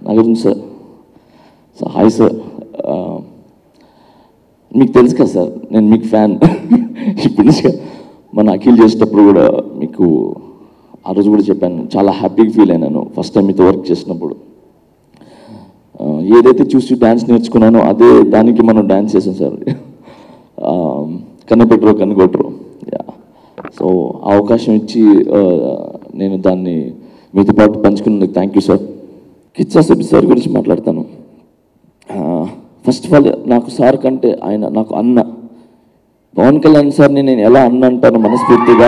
Nagarjuna sir so hi sir మీకు తెలుసు కదా సార్ నేను మీకు ఫ్యాన్ ఇప్పుడు నుంచి మన అఖిల్ చేసేటప్పుడు కూడా మీకు ఆ రోజు కూడా చెప్పాను చాలా హ్యాపీగా ఫీల్ అయినాను ఫస్ట్ టైం మీతో వర్క్ చేసినప్పుడు ఆ, ఏదైతే చూసి డ్యాన్స్ నేర్చుకున్నానో అదే దానికి మనం డ్యాన్స్ చేసాం సార్ కన్నపెట్టరు కనుగొట్టరు యా సో ఆ అవకాశం ఇచ్చి ఆ, నేను దాన్ని మీతో పాటు పంచుకున్నందుకు థ్యాంక్ యూ సార్ కిచ్చా సబ్ సార్ గురించి మాట్లాడతాను ఫస్ట్ ఆఫ్ ఆల్ నాకు సార్ కంటే ఆయన నాకు అన్న పవన్ కళ్యాణ్ సార్ని నేను ఎలా అన్న అంటాను మనస్ఫూర్తిగా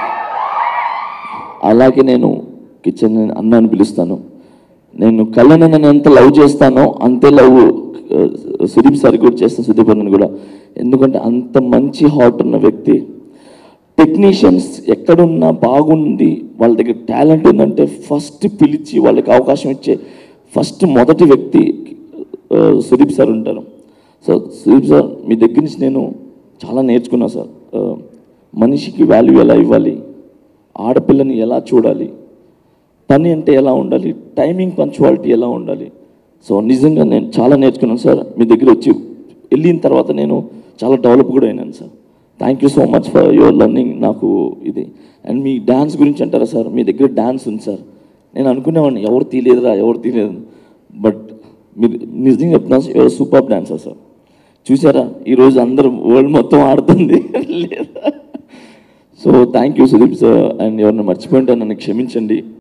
అలాగే నేను కిచెన్ అన్న అని పిలుస్తాను నేను కళ్యాణ్ నేను ఎంత లవ్ చేస్తానో అంతే లవ్ ఆ, సుదీప్ సార్ కూడా చేస్తాను సుదీప్ అన్నని కూడా ఎందుకంటే అంత మంచి హార్ట్ ఉన్న వ్యక్తి టెక్నీషియన్స్ ఎక్కడున్నా బాగుంది వాళ్ళ దగ్గర టాలెంట్ ఉందంటే ఫస్ట్ పిలిచి వాళ్ళకి అవకాశం ఇచ్చే ఫస్ట్ మొదటి వ్యక్తి ఆ, సుదీప్ సార్ ఉంటారు సో సుదీప్ సార్ మీ దగ్గర నుంచి నేను చాలా నేర్చుకున్నా సార్ ఆ, మనిషికి వాల్యూ ఎలా ఇవ్వాలి ఆడపిల్లని ఎలా చూడాలి పని అంటే ఎలా ఉండాలి టైమింగ్ పంచువాలిటీ ఎలా ఉండాలి సో నిజంగా నేను చాలా నేర్చుకున్నాను సార్ మీ దగ్గర వచ్చి వెళ్ళిన తర్వాత నేను చాలా డెవలప్ కూడా అయినాను sir thank you so much for your learning నాకు ఇది అండ్ మీ డ్యాన్స్ గురించి అంటారా సార్ మీ దగ్గర డ్యాన్స్ ఉంది సార్ నేను అనుకునేవాడిని ఎవరు తీయలేదురా ఎవరు తీయలేదు బట్ మీరు నిజంగా చెప్తున్నాను ఎవరు సూపర్ డాన్సర్ సార్ చూసారా ఈరోజు అందరూ వరల్డ్ మొత్తం ఆడుతుంది లేదా so thank you Sudeep sir and ఎవరిని మర్చిపోయింటే నన్ను క్షమించండి